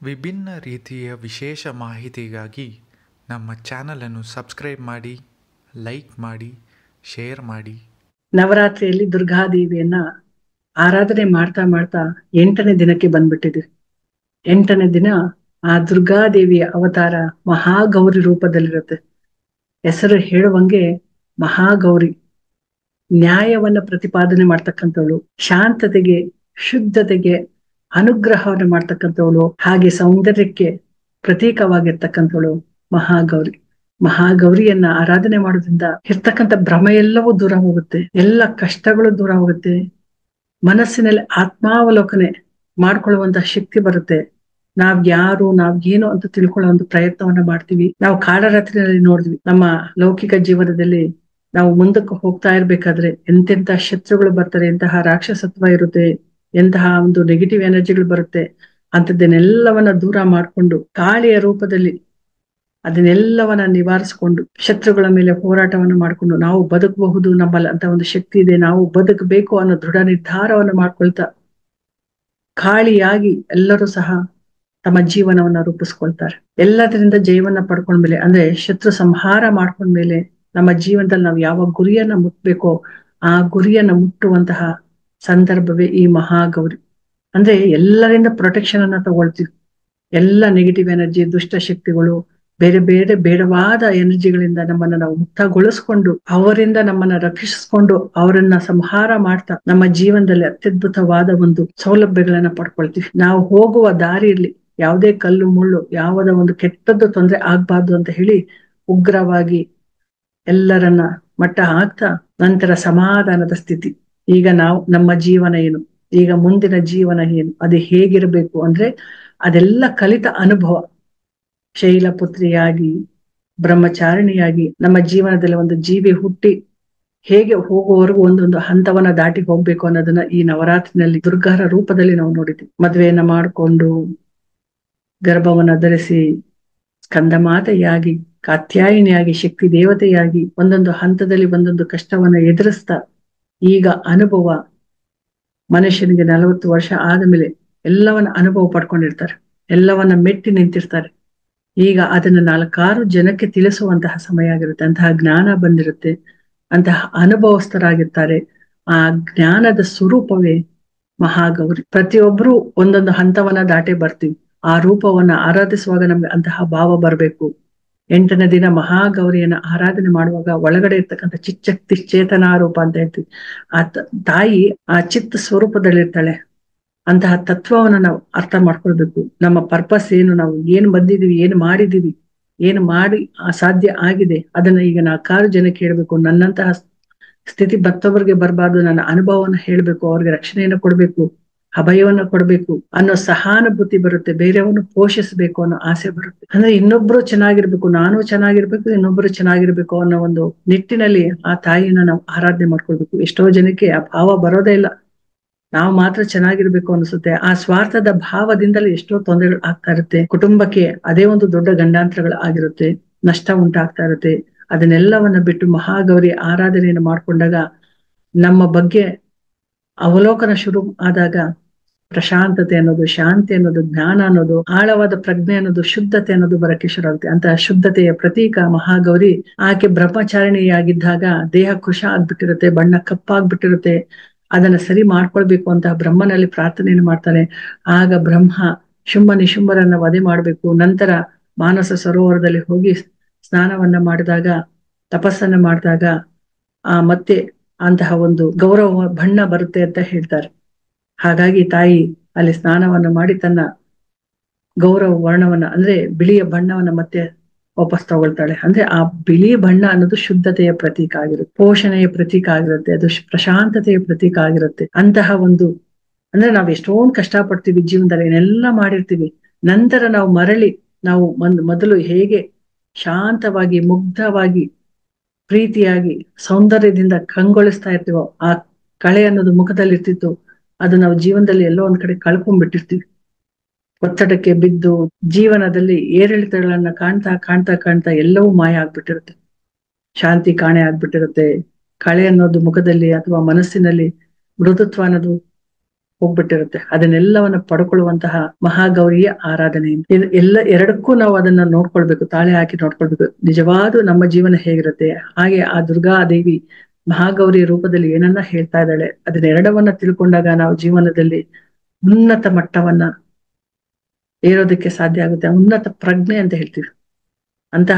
ವಿಭಿನ್ನ ರೀತಿಯ ವಿಶೇಷ ಮಾಹಿತಿಗಾಗಿ ನಮ್ಮ ಚಾನಲನ್ನು ಸಬ್ಸ್ಕ್ರೈಬ್ ಮಾಡಿ ಲೈಕ್ ಮಾಡಿ ಶೇರ್ ಮಾಡಿ ನವರಾತ್ರಿಯಲ್ಲಿ ದುರ್ಗಾದೇವಿಯನ್ನ ಆರಾಧನೆ ಮಾಡ್ತಾ ಮಾಡ್ತಾ ಎಂಟನೇ ದಿನಕ್ಕೆ ಬಂದ್ಬಿಟ್ಟಿದೆ ಎಂಟನೇ ದಿನ ಆ ದುರ್ಗಾದೇವಿಯ ಅವತಾರ ಮಹಾಗೌರಿ ರೂಪದಲ್ಲಿರುತ್ತೆ ಹೆಸರು ಹೇಳುವಂಗೆ ಮಹಾಗೌರಿ ನ್ಯಾಯವನ್ನ ಪ್ರತಿಪಾದನೆ ಮಾಡ್ತಕ್ಕಂಥವಳು ಶಾಂತತೆಗೆ ಶುದ್ಧತೆಗೆ ಅನುಗ್ರಹವನ್ನು ಮಾಡ್ತಕ್ಕಂಥವಳು ಹಾಗೆ ಸೌಂದರ್ಯಕ್ಕೆ ಪ್ರತೀಕವಾಗಿರ್ತಕ್ಕಂಥವಳು ಮಹಾಗೌರಿ ಮಹಾಗೌರಿಯನ್ನ ಆರಾಧನೆ ಮಾಡೋದ್ರಿಂದ ಇರ್ತಕ್ಕಂಥ ಭ್ರಮ ಎಲ್ಲವೂ ದೂರ ಹೋಗುತ್ತೆ ಎಲ್ಲ ಕಷ್ಟಗಳು ದೂರ ಹೋಗುತ್ತೆ ಮನಸ್ಸಿನಲ್ಲಿ ಆತ್ಮಾವಲೋಕನೆ ಮಾಡ್ಕೊಳ್ಳುವಂತಹ ಶಕ್ತಿ ಬರುತ್ತೆ ನಾವ್ ಯಾರು ನಾವ್ ಏನು ಅಂತ ತಿಳ್ಕೊಳ್ಳೋ ಒಂದು ಪ್ರಯತ್ನವನ್ನ ಮಾಡ್ತೀವಿ ನಾವು ಕಾಡರಾತ್ರಿನಲ್ಲಿ ನೋಡಿದ್ವಿ ನಮ್ಮ ಲೌಕಿಕ ಜೀವನದಲ್ಲಿ ನಾವು ಮುಂದಕ್ಕೆ ಹೋಗ್ತಾ ಇರ್ಬೇಕಾದ್ರೆ ಎಂತೆಂತ ಶತ್ರುಗಳು ಬರ್ತಾರೆ ಎಂತಹ ರಾಕ್ಷಸತ್ವ ಇರುತ್ತೆ ಎಂತಹ ಒಂದು ನೆಗೆಟಿವ್ ಎನರ್ಜಿಗಳು ಬರುತ್ತೆ ಅಂತದನ್ನೆಲ್ಲವನ್ನ ದೂರ ಮಾಡ್ಕೊಂಡು ಕಾಳಿಯ ರೂಪದಲ್ಲಿ ಅದನ್ನೆಲ್ಲವನ್ನ ನಿವಾರಿಸಿಕೊಂಡು ಶತ್ರುಗಳ ಮೇಲೆ ಹೋರಾಟವನ್ನು ಮಾಡ್ಕೊಂಡು ನಾವು ಬದುಕಬಹುದು ನಮ್ಮಲ್ಲಿ ಅಂತ ಒಂದು ಶಕ್ತಿ ಇದೆ ನಾವು ಬದುಕಬೇಕು ಅನ್ನೋ ದೃಢ ನಿರ್ಧಾರವನ್ನು ಮಾಡ್ಕೊಳ್ತಾ ಕಾಳಿಯಾಗಿ ಎಲ್ಲರೂ ಸಹ ತಮ್ಮ ಜೀವನವನ್ನ ರೂಪಿಸ್ಕೊಳ್ತಾರೆ ಎಲ್ಲದರಿಂದ ಜಯವನ್ನ ಪಡ್ಕೊಂಡ್ಮೇಲೆ ಅಂದ್ರೆ ಶತ್ರು ಸಂಹಾರ ಮಾಡ್ಕೊಂಡ್ಮೇಲೆ ನಮ್ಮ ಜೀವನದಲ್ಲಿ ನಾವು ಯಾವ ಗುರಿಯನ್ನ ಮುಟ್ಬೇಕೋ ಆ ಗುರಿಯನ್ನ ಮುಟ್ಟುವಂತಹ ಸಂದರ್ಭವೇ ಈ ಮಹಾಗೌರಿ ಅಂದ್ರೆ ಎಲ್ಲರಿಂದ ಪ್ರೊಟೆಕ್ಷನ್ ಅನ್ನ ತಗೊಳ್ತೀವಿ ಎಲ್ಲ ನೆಗೆಟಿವ್ ಎನರ್ಜಿ ದುಷ್ಟ ಶಕ್ತಿಗಳು ಬೇರೆ ಬೇರೆ ಬೇಡವಾದ ಎನರ್ಜಿಗಳಿಂದ ನಮ್ಮನ್ನ ನಾವು ಮುಕ್ತಗೊಳಿಸ್ಕೊಂಡು ಅವರಿಂದ ನಮ್ಮನ್ನ ರಕ್ಷಿಸಿಕೊಂಡು ಅವರನ್ನ ಸಂಹಾರ ಮಾಡ್ತಾ ನಮ್ಮ ಜೀವನದಲ್ಲಿ ಅತ್ಯದ್ಭುತವಾದ ಒಂದು ಸೌಲಭ್ಯಗಳನ್ನ ಪಡ್ಕೊಳ್ತೀವಿ ನಾವು ಹೋಗುವ ದಾರಿಯಲ್ಲಿ ಯಾವುದೇ ಕಲ್ಲು ಮುಳ್ಳು ಯಾವುದ ಒಂದು ಕೆಟ್ಟದ್ದು ತೊಂದರೆ ಆಗ್ಬಾರ್ದು ಅಂತ ಹೇಳಿ ಉಗ್ರವಾಗಿ ಎಲ್ಲರನ್ನ ಮಟ್ಟ ಹಾಕ್ತಾ ನಂತರ ಸಮಾಧಾನದ ಸ್ಥಿತಿ ಈಗ ನಾವು ನಮ್ಮ ಜೀವನ ಏನು ಈಗ ಮುಂದಿನ ಜೀವನ ಏನು ಅದು ಹೇಗಿರಬೇಕು ಅಂದ್ರೆ ಅದೆಲ್ಲ ಕಲಿತ ಅನುಭವ ಶೈಲಪುತ್ರಿಯಾಗಿ ಬ್ರಹ್ಮಚಾರಿಣಿಯಾಗಿ ನಮ್ಮ ಜೀವನದಲ್ಲಿ ಒಂದು ಜೀವಿ ಹುಟ್ಟಿ ಹೇಗೆ ಹೋಗುವವರೆಗೂ ಒಂದೊಂದು ಹಂತವನ್ನ ದಾಟಿ ಹೋಗ್ಬೇಕು ಅನ್ನೋದನ್ನ ಈ ನವರಾತ್ರಿನಲ್ಲಿ ದುರ್ಗಾರ ರೂಪದಲ್ಲಿ ನಾವು ನೋಡಿದ್ವಿ ಮದ್ವೆಯನ್ನ ಮಾಡಿಕೊಂಡು ಗರ್ಭವನ್ನ ಧರಿಸಿ ಸ್ಕಂದಮಾತೆಯಾಗಿ ಕಾತ್ಯಾಯಿನಿಯಾಗಿ ಶಕ್ತಿ ದೇವತೆಯಾಗಿ ಒಂದೊಂದು ಹಂತದಲ್ಲಿ ಒಂದೊಂದು ಕಷ್ಟವನ್ನ ಎದುರಿಸ್ತಾ ಈಗ ಅನುಭವ ಮನುಷ್ಯನಿಗೆ ನಲವತ್ತು ವರ್ಷ ಆದಮೇಲೆ ಎಲ್ಲವನ್ನ ಅನುಭವ ಪಡ್ಕೊಂಡಿರ್ತಾರೆ ಎಲ್ಲವನ್ನ ಮೆಟ್ಟಿ ನಿಂತಿರ್ತಾರೆ ಈಗ ಅದನ್ನ ನಾಲ್ಕಾರು ಜನಕ್ಕೆ ತಿಳಿಸುವಂತಹ ಸಮಯ ಆಗಿರುತ್ತೆ ಅಂತಹ ಜ್ಞಾನ ಬಂದಿರುತ್ತೆ ಅಂತಹ ಅನುಭವಸ್ಥರಾಗಿರ್ತಾರೆ ಆ ಜ್ಞಾನದ ಸ್ವರೂಪವೇ ಮಹಾಗೌರಿ ಪ್ರತಿಯೊಬ್ರು ಒಂದೊಂದು ಹಂತವನ್ನ ದಾಟೆ ಬರ್ತೀವಿ ಆ ರೂಪವನ್ನ ಆರಾಧಿಸುವಾಗ ನಮ್ಗೆ ಅಂತಹ ಭಾವ ಬರಬೇಕು ಎಂಟನೇ ದಿನ ಮಹಾಗೌರಿಯನ್ನ ಆರಾಧನೆ ಮಾಡುವಾಗ ಒಳಗಡೆ ಇರ್ತಕ್ಕಂಥ ಚಿಚ್ಚಕ್ತಿ ಚೇತನಾ ರೂಪ ಅಂತ ಹೇಳ್ತೀವಿ ಆ ತಾಯಿ ಆ ಚಿತ್ತ ಸ್ವರೂಪದಲ್ಲಿರ್ತಾಳೆ ಅಂತಹ ತತ್ವವನ್ನ ನಾವು ಅರ್ಥ ಮಾಡ್ಕೊಳ್ಬೇಕು ನಮ್ಮ ಪರ್ಪಸ್ ಏನು ನಾವು ಏನ್ ಬಂದಿದೀವಿ ಏನ್ ಮಾಡಿದೀವಿ ಏನ್ ಮಾಡಿ ಅಸಾಧ್ಯ ಆಗಿದೆ ಅದನ್ನ ಈಗ ನಾಲ್ಕಾರು ಜನಕ್ಕೆ ಹೇಳ್ಬೇಕು ನನ್ನಂತಹ ಸ್ಥಿತಿ ಮತ್ತೊಬ್ಬರಿಗೆ ಬರಬಾರ್ದು ನನ್ನ ಅನುಭವವನ್ನ ಹೇಳ್ಬೇಕು ಅವ್ರಿಗೆ ರಕ್ಷಣೆಯನ್ನು ಕೊಡ್ಬೇಕು ಅಭಯವನ್ನ ಕೊಡ್ಬೇಕು ಅನ್ನೋ ಸಹಾನುಭೂತಿ ಬರುತ್ತೆ ಬೇರೆಯವನ್ನು ಪೋಷಿಸಬೇಕು ಅನ್ನೋ ಆಸೆ ಬರುತ್ತೆ ಅಂದ್ರೆ ಇನ್ನೊಬ್ರು ಚೆನ್ನಾಗಿರ್ಬೇಕು ನಾನು ಚೆನ್ನಾಗಿರ್ಬೇಕು ಇನ್ನೊಬ್ರು ಚೆನ್ನಾಗಿರ್ಬೇಕು ಅನ್ನೋ ಒಂದು ನಿಟ್ಟಿನಲ್ಲಿ ಆ ತಾಯಿಯನ್ನ ನಾವು ಆರಾಧನೆ ಮಾಡ್ಕೊಳ್ಬೇಕು ಎಷ್ಟೋ ಜನಕ್ಕೆ ಆ ಭಾವ ಬರೋದೇ ಇಲ್ಲ ನಾವು ಮಾತ್ರ ಚೆನ್ನಾಗಿರ್ಬೇಕು ಅನ್ಸುತ್ತೆ ಆ ಸ್ವಾರ್ಥದ ಭಾವದಿಂದಲೇ ಎಷ್ಟೋ ತೊಂದರೆಗಳು ಆಗ್ತಾ ಇರುತ್ತೆ ಕುಟುಂಬಕ್ಕೆ ಅದೇ ಒಂದು ದೊಡ್ಡ ಗಂಡಾಂತರಗಳು ಆಗಿರುತ್ತೆ ನಷ್ಟ ಉಂಟಾಗ್ತಾ ಇರುತ್ತೆ ಅದನ್ನೆಲ್ಲವನ್ನ ಬಿಟ್ಟು ಮಹಾಗೌರಿ ಆರಾಧನೆಯನ್ನು ಮಾಡ್ಕೊಂಡಾಗ ನಮ್ಮ ಬಗ್ಗೆ ಅವಲೋಕನ ಶುರು ಆದಾಗ ಪ್ರಶಾಂತತೆ ಅನ್ನೋದು ಶಾಂತಿ ಅನ್ನೋದು ಜ್ಞಾನ ಅನ್ನೋದು ಆಳವಾದ ಪ್ರಜ್ಞೆ ಅನ್ನೋದು ಶುದ್ಧತೆ ಅನ್ನೋದು ಬರಕ್ಕೆ ಶುರು ಆಗುತ್ತೆ ಅಂತಹ ಶುದ್ಧತೆಯ ಪ್ರತೀಕ ಮಹಾಗೌರಿ ಆಕೆ ಬ್ರಹ್ಮಚಾರಿಣಿಯಾಗಿದ್ದಾಗ ದೇಹ ಕೃಶ ಆಗ್ಬಿಟ್ಟಿರುತ್ತೆ ಬಣ್ಣ ಕಪ್ಪಾಗ್ಬಿಟ್ಟಿರುತ್ತೆ ಅದನ್ನ ಸರಿ ಮಾಡ್ಕೊಳ್ಬೇಕು ಅಂತ ಬ್ರಹ್ಮನಲ್ಲಿ ಪ್ರಾರ್ಥನೆಯನ್ನು ಮಾಡ್ತಾನೆ ಆಗ ಬ್ರಹ್ಮ ಶುಂಭ ನಿಶುಂಭರನ್ನ ವಧೆ ಮಾಡ್ಬೇಕು ನಂತರ ಮಾನಸ ಸರೋವರದಲ್ಲಿ ಹೋಗಿ ಸ್ನಾನವನ್ನ ಮಾಡಿದಾಗ ತಪಸ್ಸನ್ನ ಮಾಡಿದಾಗ ಆ ಮತ್ತೆ ಅಂತಹ ಒಂದು ಗೌರವ ಬಣ್ಣ ಬರುತ್ತೆ ಅಂತ ಹೇಳ್ತಾರೆ ಹಾಗಾಗಿ ತಾಯಿ ಅಲ್ಲಿ ಸ್ನಾನವನ್ನ ಮಾಡಿ ತನ್ನ ಗೌರವ ವರ್ಣವನ್ನ ಅಂದ್ರೆ ಬಿಳಿಯ ಬಣ್ಣವನ್ನ ಮತ್ತೆ ವಾಪಸ್ ತಗೊಳ್ತಾಳೆ ಅಂದ್ರೆ ಆ ಬಿಳಿ ಬಣ್ಣ ಅನ್ನೋದು ಶುದ್ಧತೆಯ ಪ್ರತೀಕ ಆಗಿರುತ್ತೆ ಪೋಷಣೆಯ ಪ್ರತೀಕ ಆಗಿರುತ್ತೆ ಅದು ಪ್ರಶಾಂತತೆಯ ಪ್ರತೀಕ ಆಗಿರುತ್ತೆ ಅಂತಹ ಒಂದು ಅಂದ್ರೆ ನಾವ್ ಎಷ್ಟೊಂದು ಕಷ್ಟ ಪಡ್ತೀವಿ ಜೀವನದಲ್ಲಿ ಏನೆಲ್ಲ ಮಾಡಿರ್ತೀವಿ ನಂತರ ನಾವು ಮರಳಿ ನಾವು ಮೊದಲು ಹೇಗೆ ಶಾಂತವಾಗಿ ಮುಗ್ಧವಾಗಿ ಪ್ರೀತಿಯಾಗಿ ಸೌಂದರ್ಯದಿಂದ ಕಂಗೊಳಿಸ್ತಾ ಇರ್ತೀವೋ ಆ ಕಳೆ ಅನ್ನೋದು ಮುಖದಲ್ಲಿ ಇರ್ತಿತ್ತು ಅದು ನಾವು ಜೀವನದಲ್ಲಿ ಎಲ್ಲೋ ಒಂದ್ ಕಡೆ ಕಳ್ಕೊಂಡ್ಬಿಟ್ಟಿರ್ತೀವಿ ಒತ್ತಡಕ್ಕೆ ಬಿದ್ದು ಜೀವನದಲ್ಲಿ ಏರಿಳಿತಗಳನ್ನ ಕಾಣ್ತಾ ಕಾಣ್ತಾ ಕಾಣ್ತಾ ಎಲ್ಲವೂ ಮಾಯ ಆಗ್ಬಿಟ್ಟಿರುತ್ತೆ ಶಾಂತಿ ಕಾಣೆ ಆಗ್ಬಿಟ್ಟಿರುತ್ತೆ ಕಳೆ ಅನ್ನೋದು ಮುಖದಲ್ಲಿ ಅಥವಾ ಮನಸ್ಸಿನಲ್ಲಿ ಮೃದುತ್ವ ಅನ್ನೋದು ಹೋಗ್ಬಿಟ್ಟಿರುತ್ತೆ ಅದನ್ನೆಲ್ಲವನ್ನ ಪಡ್ಕೊಳ್ಳುವಂತಹ ಮಹಾಗೌರಿಯ ಆರಾಧನೆ ಇದು ಎಲ್ಲ ಎರಡಕ್ಕೂ ನಾವು ಅದನ್ನ ನೋಡ್ಕೊಳ್ಬೇಕು ತಾಳೆ ಹಾಕಿ ನೋಡ್ಕೊಳ್ಬೇಕು ನಿಜವಾದ ನಮ್ಮ ಜೀವನ ಹೇಗಿರುತ್ತೆ ಹಾಗೆ ಆ ದುರ್ಗಾ ದೇವಿ ಮಹಾಗೌರಿ ರೂಪದಲ್ಲಿ ಏನನ್ನ ಹೇಳ್ತಾ ಇದ್ದಾಳೆ ಅದನ್ನೆರಡವನ್ನ ತಿಳ್ಕೊಂಡಾಗ ನಾವು ಜೀವನದಲ್ಲಿ ಉನ್ನತ ಮಟ್ಟವನ್ನ ಏರೋದಕ್ಕೆ ಸಾಧ್ಯ ಆಗುತ್ತೆ ಉನ್ನತ ಪ್ರಜ್ಞೆ ಅಂತ ಹೇಳ್ತೀವಿ ಅಂತಹ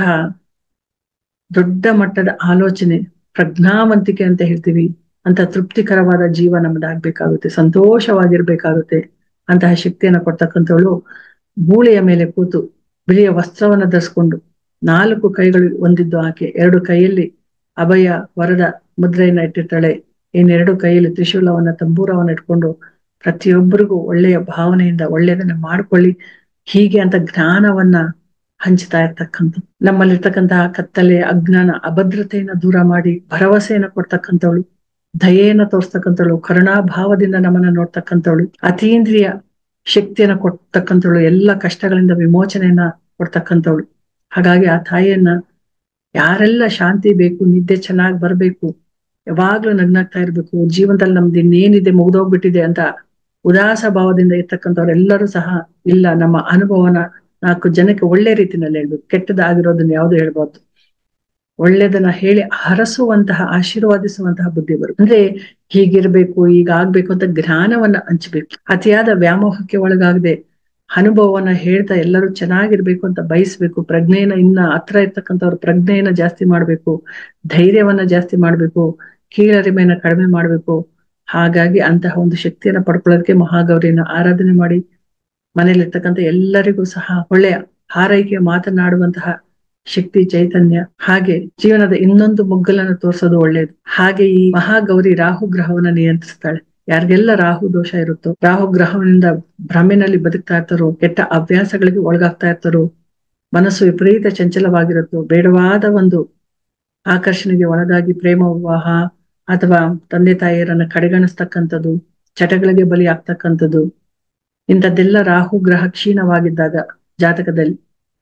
ದೊಡ್ಡ ಮಟ್ಟದ ಆಲೋಚನೆ ಪ್ರಜ್ಞಾವಂತಿಕೆ ಅಂತ ಹೇಳ್ತೀವಿ ಅಂತ ತೃಪ್ತಿಕರವಾದ ಜೀವ ನಮ್ದಾಗ್ಬೇಕಾಗುತ್ತೆ ಸಂತೋಷವಾಗಿರ್ಬೇಕಾಗುತ್ತೆ ಅಂತಹ ಶಕ್ತಿಯನ್ನ ಕೊಡ್ತಕ್ಕಂಥವಳು ಮೂಳೆಯ ಮೇಲೆ ಕೂತು ಬಿಳಿಯ ವಸ್ತ್ರವನ್ನ ಧರಿಸ್ಕೊಂಡು ನಾಲ್ಕು ಕೈಗಳು ಹೊಂದಿದ್ದು ಆಕೆ ಎರಡು ಕೈಯಲ್ಲಿ ಅಭಯ ವರದ ಮುದ್ರೆಯನ್ನ ಇಟ್ಟಿರ್ತಾಳೆ ಇನ್ನೆರಡು ಕೈಯಲ್ಲಿ ತ್ರಿಶೂಲವನ್ನ ತಂಬೂರವನ್ನ ಇಟ್ಕೊಂಡು ಪ್ರತಿಯೊಬ್ಬರಿಗೂ ಒಳ್ಳೆಯ ಭಾವನೆಯಿಂದ ಒಳ್ಳೆಯದನ್ನ ಮಾಡ್ಕೊಳ್ಳಿ ಹೀಗೆ ಅಂತ ಜ್ಞಾನವನ್ನ ಹಂಚ್ತಾ ಇರ್ತಕ್ಕಂಥ ನಮ್ಮಲ್ಲಿರ್ತಕ್ಕಂತಹ ಕತ್ತಲೆ ಅಜ್ಞಾನ ಅಭದ್ರತೆಯನ್ನ ದೂರ ಮಾಡಿ ಭರವಸೆಯನ್ನ ಕೊಡ್ತಕ್ಕಂಥವಳು ದಯೆಯನ್ನ ತೋರ್ಸ್ತಕ್ಕಂಥವಳು ಕರುಣಾಭಾವದಿಂದ ನಮ್ಮನ್ನ ನೋಡ್ತಕ್ಕಂಥವಳು ಅತೀಂದ್ರಿಯ ಶಕ್ತಿಯನ್ನ ಕೊಡ್ತಕ್ಕಂಥವಳು ಎಲ್ಲ ಕಷ್ಟಗಳಿಂದ ವಿಮೋಚನೆಯನ್ನ ಕೊಡ್ತಕ್ಕಂಥವಳು ಹಾಗಾಗಿ ಆ ತಾಯಿಯನ್ನ ಯಾರೆಲ್ಲ ಶಾಂತಿ ಬೇಕು ನಿದ್ದೆ ಚೆನ್ನಾಗಿ ಬರ್ಬೇಕು ಯಾವಾಗ್ಲೂ ನಗ್ನಾಗ್ತಾ ಇರ್ಬೇಕು ಜೀವನದಲ್ಲಿ ನಮ್ದು ಇನ್ನೇನಿದೆ ಮುಗ್ದೋಗ್ಬಿಟ್ಟಿದೆ ಅಂತ ಉದಾಸ ಭಾವದಿಂದ ಇರ್ತಕ್ಕಂಥವ್ರೆಲ್ಲರೂ ಸಹ ಇಲ್ಲ ನಮ್ಮ ಅನುಭವನ ನಾಲ್ಕು ಜನಕ್ಕೆ ಒಳ್ಳೆ ರೀತಿನಲ್ಲಿ ಹೇಳ್ಬೇಕು ಕೆಟ್ಟದಾಗಿರೋದನ್ನ ಯಾವ್ದು ಹೇಳ್ಬಾರ್ದು ಒಳ್ಳೇದನ್ನ ಹೇಳಿ ಹರಸುವಂತಹ ಆಶೀರ್ವಾದಿಸುವಂತಹ ಬುದ್ಧಿ ಬರುತ್ತೆ ಅಂದ್ರೆ ಹೀಗಿರ್ಬೇಕು ಈಗ ಆಗ್ಬೇಕು ಅಂತ ಜ್ಞಾನವನ್ನ ಹಂಚ್ಬೇಕು ಅತಿಯಾದ ವ್ಯಾಮೋಹಕ್ಕೆ ಒಳಗಾಗದೆ ಅನುಭವವನ್ನ ಹೇಳ್ತಾ ಎಲ್ಲರೂ ಚೆನ್ನಾಗಿರ್ಬೇಕು ಅಂತ ಬಯಸ್ಬೇಕು ಪ್ರಜ್ಞೆಯನ್ನ ಇನ್ನ ಹತ್ರ ಇರ್ತಕ್ಕಂಥವ್ರ ಪ್ರಜ್ಞೆಯನ್ನ ಜಾಸ್ತಿ ಮಾಡ್ಬೇಕು ಧೈರ್ಯವನ್ನ ಜಾಸ್ತಿ ಮಾಡ್ಬೇಕು ಕೀಳರಿಮೆಯನ್ನ ಕಡಿಮೆ ಮಾಡ್ಬೇಕು ಹಾಗಾಗಿ ಅಂತಹ ಒಂದು ಶಕ್ತಿಯನ್ನ ಪಡ್ಕೊಳ್ಳೋದಕ್ಕೆ ಮಹಾಗೌರಿಯನ್ನ ಆರಾಧನೆ ಮಾಡಿ ಮನೇಲಿರ್ತಕ್ಕಂಥ ಎಲ್ಲರಿಗೂ ಸಹ ಒಳ್ಳೆಯ ಹಾರೈಕೆ ಮಾತನಾಡುವಂತಹ ಶಕ್ತಿ ಚೈತನ್ಯ ಹಾಗೆ ಜೀವನದ ಇನ್ನೊಂದು ಮುಗ್ಗಲನ್ನು ತೋರಿಸೋದು ಒಳ್ಳೇದು ಹಾಗೆ ಈ ಮಹಾಗೌರಿ ರಾಹು ಗ್ರಹವನ್ನ ನಿಯಂತ್ರಿಸ್ತಾಳೆ ಯಾರಿಗೆಲ್ಲ ರಾಹು ದೋಷ ಇರುತ್ತೋ ರಾಹು ಗ್ರಹವಿನಿಂದ ಭ್ರಮೆನಲ್ಲಿ ಬದುಕ್ತಾ ಇರ್ತಾರೋ ಕೆಟ್ಟ ಅಭ್ಯಾಸಗಳಿಗೆ ಒಳಗಾಗ್ತಾ ಇರ್ತಾರೋ ಮನಸ್ಸು ವಿಪರೀತ ಚಂಚಲವಾಗಿರುತ್ತೋ ಬೇಡವಾದ ಒಂದು ಆಕರ್ಷಣೆಗೆ ಒಳಗಾಗಿ ಪ್ರೇಮ ವಿವಾಹ ಅಥವಾ ತಂದೆ ತಾಯಿಯರನ್ನ ಕಡೆಗಣಿಸ್ತಕ್ಕಂಥದ್ದು ಚಟಗಳಿಗೆ ಬಲಿ ಆಗ್ತಕ್ಕಂಥದ್ದು ಇಂಥದ್ದೆಲ್ಲ ರಾಹು ಗ್ರಹ ಕ್ಷೀಣವಾಗಿದ್ದಾಗ ಜಾತಕದಲ್ಲಿ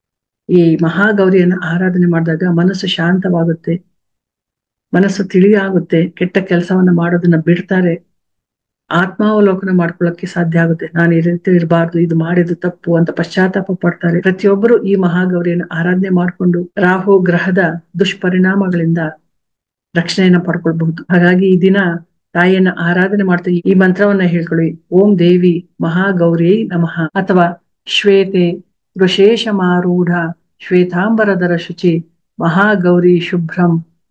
ಈ ಮಹಾಗೌರಿಯನ್ನ ಆರಾಧನೆ ಮಾಡಿದಾಗ ಮನಸ್ಸು ಶಾಂತವಾಗುತ್ತೆ ಮನಸ್ಸು ತಿಳಿಯಾಗುತ್ತೆ ಕೆಟ್ಟ ಕೆಲಸವನ್ನ ಮಾಡೋದನ್ನ ಬಿಡ್ತಾರೆ ಆತ್ಮಾವಲೋಕನ ಮಾಡ್ಕೊಳ್ಳಕ್ಕೆ ಸಾಧ್ಯ ಆಗುತ್ತೆ ನಾನು ಈ ರೀತಿ ಇರಬಾರ್ದು ಇದು ಮಾಡಿದ್ದು ತಪ್ಪು ಅಂತ ಪಶ್ಚಾತ್ತಾಪ ಪಡ್ತಾರೆ ಪ್ರತಿಯೊಬ್ಬರು ಈ ಮಹಾಗೌರಿಯನ್ನು ಆರಾಧನೆ ಮಾಡಿಕೊಂಡು ರಾಹು ಗ್ರಹದ ದುಷ್ಪರಿಣಾಮಗಳಿಂದ ರಕ್ಷಣೆಯನ್ನ ಪಡ್ಕೊಳ್ಬಹುದು ಹಾಗಾಗಿ ಈ ದಿನ ತಾಯಿಯನ್ನ ಆರಾಧನೆ ಮಾಡ್ತಾ ಈ ಮಂತ್ರವನ್ನ ಹೇಳ್ಕೊಳ್ಳಿ ಓಂ ದೇವಿ ಮಹಾಗೌರಿ ನಮಃ ಅಥವಾ ಶ್ವೇತೆ ವೃಶೇಷಮಾರೂಢ ಶ್ವೇತಾಂಬರದರ ಶುಚಿ ಮಹಾಗೌರಿ ಶುಭ್ರಂ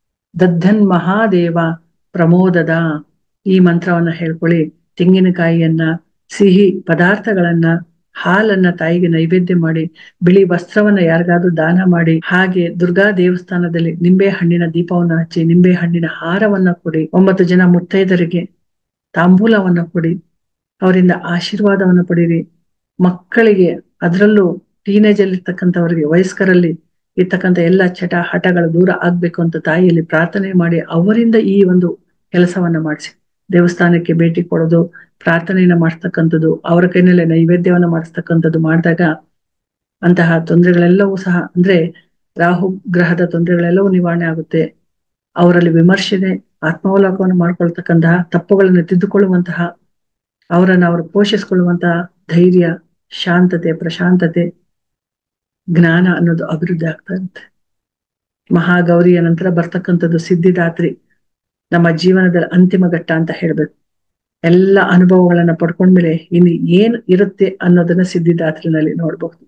ದದ್ದನ್ ಮಹಾದೇವ ಪ್ರಮೋದದ ಈ ಮಂತ್ರವನ್ನ ಹೇಳ್ಕೊಳ್ಳಿ ತೆಂಗಿನಕಾಯಿಯನ್ನ ಸಿಹಿ ಪದಾರ್ಥಗಳನ್ನ ಹಾಲನ್ನ ತಾಯಿಗೆ ನೈವೇದ್ಯ ಮಾಡಿ ಬಿಳಿ ವಸ್ತ್ರವನ್ನ ಯಾರಿಗಾದ್ರೂ ದಾನ ಮಾಡಿ ಹಾಗೆ ದುರ್ಗಾ ದೇವಸ್ಥಾನದಲ್ಲಿ ನಿಂಬೆ ಹಣ್ಣಿನ ದೀಪವನ್ನ ಹಚ್ಚಿ ನಿಂಬೆ ಹಣ್ಣಿನ ಹಾರವನ್ನ ಕೊಡಿ ಒಂಬತ್ತು ಜನ ಮುತ್ತೈದರಿಗೆ ತಾಂಬೂಲವನ್ನ ಕೊಡಿ ಅವರಿಂದ ಆಶೀರ್ವಾದವನ್ನ ಪಡೀರಿ ಮಕ್ಕಳಿಗೆ ಅದರಲ್ಲೂ ಟೀನೇಜ್ ಅಲ್ಲಿ ಇರ್ತಕ್ಕಂಥವ್ರಿಗೆ ವಯಸ್ಕರಲ್ಲಿ ಇರ್ತಕ್ಕಂಥ ಎಲ್ಲ ಚಟ ಹಠಗಳು ದೂರ ಆಗ್ಬೇಕು ಅಂತ ತಾಯಿಯಲ್ಲಿ ಪ್ರಾರ್ಥನೆ ಮಾಡಿ ಅವರಿಂದ ಈ ಒಂದು ಕೆಲಸವನ್ನ ಮಾಡಿಸಿ ದೇವಸ್ಥಾನಕ್ಕೆ ಭೇಟಿ ಕೊಡೋದು ಪ್ರಾರ್ಥನೆಯನ್ನ ಮಾಡಿಸ್ತಕ್ಕಂಥದ್ದು ಅವರ ಕೈನಲ್ಲೇ ನೈವೇದ್ಯವನ್ನ ಮಾಡಿಸ್ತಕ್ಕಂಥದ್ದು ಮಾಡಿದಾಗ ಅಂತಹ ತೊಂದರೆಗಳೆಲ್ಲವೂ ಸಹ ಅಂದ್ರೆ ರಾಹು ಗ್ರಹದ ತೊಂದರೆಗಳೆಲ್ಲವೂ ನಿವಾರಣೆ ಆಗುತ್ತೆ ಅವರಲ್ಲಿ ವಿಮರ್ಶನೆ ಆತ್ಮಾವಲೋಕವನ್ನು ಮಾಡ್ಕೊಳ್ತಕ್ಕಂತಹ ತಪ್ಪುಗಳನ್ನು ತಿದ್ದುಕೊಳ್ಳುವಂತಹ ಅವರನ್ನು ಅವರು ಪೋಷಿಸಿಕೊಳ್ಳುವಂತಹ ಧೈರ್ಯ ಶಾಂತತೆ ಪ್ರಶಾಂತತೆ ಜ್ಞಾನ ಅನ್ನೋದು ಅಭಿವೃದ್ಧಿ ಆಗ್ತಾ ಇರುತ್ತೆ ಮಹಾಗೌರಿಯ ನಂತರ ಬರ್ತಕ್ಕಂಥದ್ದು ಸಿದ್ಧಿದಾತ್ರಿ ನಮ್ಮ ಜೀವನದ ಅಂತಿಮ ಘಟ್ಟ ಅಂತ ಹೇಳ್ಬೇಕು ಎಲ್ಲ ಅನುಭವಗಳನ್ನ ಪಡ್ಕೊಂಡ್ಮೇಲೆ ಇನ್ನು ಏನ್ ಇರುತ್ತೆ ಅನ್ನೋದನ್ನ ಸಿದ್ಧಿದಾತ್ರಿನಲ್ಲಿ ನೋಡ್ಬಹುದು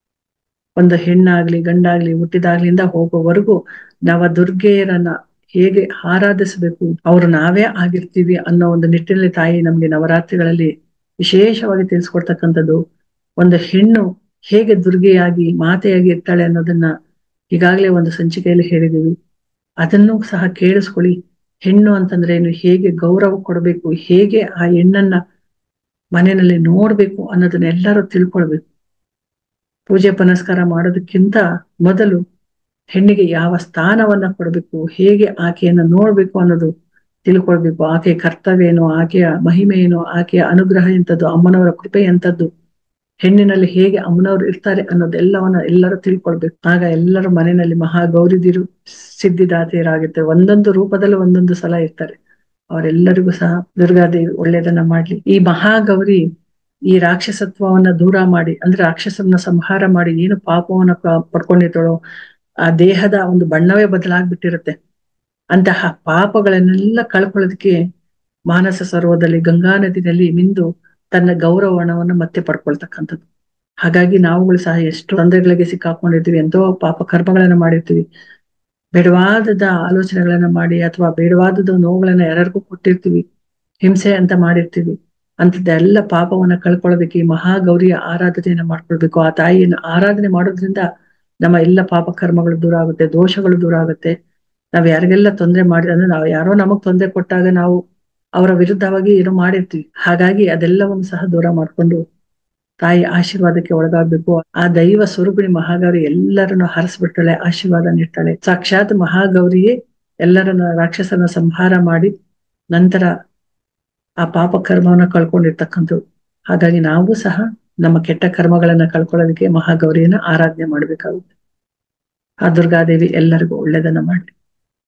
ಒಂದು ಹೆಣ್ಣಾಗ್ಲಿ ಗಂಡಾಗ್ಲಿ ಹುಟ್ಟಿದಾಗ್ಲಿಂದ ಹೋಗೋವರೆಗೂ ನವ ದುರ್ಗೆಯರನ್ನ ಹೇಗೆ ಆರಾಧಿಸಬೇಕು ಅವ್ರು ನಾವೇ ಆಗಿರ್ತೀವಿ ಅನ್ನೋ ಒಂದು ನಿಟ್ಟಿನಲ್ಲಿ ತಾಯಿ ನಮ್ಗೆ ನವರಾತ್ರಿಗಳಲ್ಲಿ ವಿಶೇಷವಾಗಿ ತಿಳಿಸ್ಕೊಡ್ತಕ್ಕಂಥದ್ದು ಒಂದು ಹೆಣ್ಣು ಹೇಗೆ ದುರ್ಗೆಯಾಗಿ ಮಾತೆಯಾಗಿ ಇರ್ತಾಳೆ ಅನ್ನೋದನ್ನ ಈಗಾಗಲೇ ಒಂದು ಸಂಚಿಕೆಯಲ್ಲಿ ಹೇಳಿದೀವಿ ಅದನ್ನು ಸಹ ಕೇಳಿಸ್ಕೊಳ್ಳಿ ಹೆಣ್ಣು ಅಂತಂದ್ರೆ ಏನು ಹೇಗೆ ಗೌರವ ಕೊಡಬೇಕು ಹೇಗೆ ಆ ಹೆಣ್ಣನ್ನ ಮನೆಯಲ್ಲಿ ನೋಡ್ಬೇಕು ಅನ್ನೋದನ್ನ ಎಲ್ಲರೂ ತಿಳ್ಕೊಳ್ಬೇಕು ಪೂಜೆ ಪುನಸ್ಕಾರ ಮಾಡೋದಕ್ಕಿಂತ ಮೊದಲು ಹೆಣ್ಣಿಗೆ ಯಾವ ಸ್ಥಾನವನ್ನ ಕೊಡಬೇಕು ಹೇಗೆ ಆಕೆಯನ್ನ ನೋಡ್ಬೇಕು ಅನ್ನೋದು ತಿಳ್ಕೊಳ್ಬೇಕು ಆಕೆಯ ಕರ್ತವ್ಯ ಏನು ಆಕೆಯ ಮಹಿಮೆ ಏನು ಆಕೆಯ ಅನುಗ್ರಹ ಎಂಥದ್ದು ಅಮ್ಮನವರ ಕೃಪೆ ಎಂಥದ್ದು ಹೆಣ್ಣಿನಲ್ಲಿ ಹೇಗೆ ಅಮ್ಮನವರು ಇರ್ತಾರೆ ಅನ್ನೋದೆಲ್ಲವನ್ನ ಎಲ್ಲರೂ ತಿಳ್ಕೊಳ್ಬೇಕು ಆಗ ಎಲ್ಲರೂ ಮನೆಯಲ್ಲಿ ಮಹಾ ಗೌರಿದಿರು ಸಿದ್ಧಿದಾತೆಯರಾಗಿರ್ತಾರೆ ಒಂದೊಂದು ರೂಪದಲ್ಲಿ ಒಂದೊಂದು ಸಲ ಇರ್ತಾರೆ ಅವರೆಲ್ಲರಿಗೂ ಸಹ ದುರ್ಗಾದೇವಿ ಒಳ್ಳೇದನ್ನ ಮಾಡ್ಲಿ ಈ ಮಹಾಗೌರಿ ಈ ರಾಕ್ಷಸತ್ವವನ್ನ ದೂರ ಮಾಡಿ ಅಂದ್ರೆ ರಾಕ್ಷಸನ್ನ ಸಂಹಾರ ಮಾಡಿ ಏನು ಪಾಪವನ್ನ ಪ- ಪಡ್ಕೊಂಡಿರ್ತಾಳೋ ಆ ದೇಹದ ಒಂದು ಬಣ್ಣವೇ ಬದಲಾಗ್ಬಿಟ್ಟಿರುತ್ತೆ ಅಂತಹ ಪಾಪಗಳನ್ನೆಲ್ಲ ಕಳ್ಕೊಳ್ಳೋದಕ್ಕೆ ಮಾನಸ ಸರೋವರದಲ್ಲಿ ಗಂಗಾ ನದಿನಲ್ಲಿ ಮಿಂದು ತನ್ನ ಗೌರವವನ್ನು ಮತ್ತೆ ಪಡ್ಕೊಳ್ತಕ್ಕಂಥದ್ದು ಹಾಗಾಗಿ ನಾವುಗಳು ಸಹ ಎಷ್ಟು ತೊಂದರೆಗಳಿಗೆ ಸಿಕ್ಕಾಕೊಂಡಿರ್ತೀವಿ ಎಂತೋ ಪಾಪ ಕರ್ಮಗಳನ್ನ ಮಾಡಿರ್ತೀವಿ ಬೇಡವಾದದ ಆಲೋಚನೆಗಳನ್ನ ಮಾಡಿ ಅಥವಾ ಬೇಡವಾದದ ನೋವುಗಳನ್ನ ಯಾರಿಗೂ ಕೊಟ್ಟಿರ್ತೀವಿ ಹಿಂಸೆ ಅಂತ ಮಾಡಿರ್ತೀವಿ ಅಂತದ್ದೆಲ್ಲ ಪಾಪವನ್ನ ಕಳ್ಕೊಳ್ಳೋದಕ್ಕೆ ಈ ಮಹಾಗೌರಿಯ ಆರಾಧನೆಯನ್ನ ಮಾಡ್ಕೊಳ್ಬೇಕು ಆ ತಾಯಿಯನ್ನು ಆರಾಧನೆ ಮಾಡೋದ್ರಿಂದ ನಮ್ಮ ಎಲ್ಲ ಪಾಪ ಕರ್ಮಗಳು ದೂರ ಆಗುತ್ತೆ ದೋಷಗಳು ದೂರ ಆಗುತ್ತೆ ನಾವ್ ಯಾರಿಗೆಲ್ಲ ತೊಂದರೆ ಮಾಡಿ ಅಂದ್ರೆ ನಾವು ಯಾರೋ ನಮಗ್ ತೊಂದರೆ ಕೊಟ್ಟಾಗ ನಾವು ಅವರ ವಿರುದ್ಧವಾಗಿ ಏನೋ ಮಾಡಿರ್ತೀವಿ ಹಾಗಾಗಿ ಅದೆಲ್ಲವನ್ನು ಸಹ ದೂರ ಮಾಡ್ಕೊಂಡು ತಾಯಿ ಆಶೀರ್ವಾದಕ್ಕೆ ಒಳಗಾಗ್ಬೇಕು ಆ ದೈವ ಸ್ವರೂಪಿಣಿ ಮಹಾಗೌರಿ ಎಲ್ಲರನ್ನು ಹರಸ್ಬಿಡ್ತಾಳೆ ಆಶೀರ್ವಾದ ನೀಡ್ತಾಳೆ ಸಾಕ್ಷಾತ್ ಮಹಾಗೌರಿಯೇ ಎಲ್ಲರನ್ನ ರಾಕ್ಷಸನ ಸಂಹಾರ ಮಾಡಿ ನಂತರ ಆ ಪಾಪ ಕರ್ಮವನ್ನ ಕಳ್ಕೊಂಡಿರ್ತಕ್ಕಂಥದ್ದು ಹಾಗಾಗಿ ನಾವು ಸಹ ನಮ್ಮ ಕೆಟ್ಟ ಕರ್ಮಗಳನ್ನ ಕಳ್ಕೊಳ್ಳೋದಕ್ಕೆ ಮಹಾಗೌರಿಯನ್ನ ಆರಾಧನೆ ಮಾಡ್ಬೇಕಾಗುತ್ತೆ ಆ ದುರ್ಗಾದೇವಿ ಎಲ್ಲರಿಗೂ ಒಳ್ಳೇದನ್ನ ಮಾಡ್ಲಿ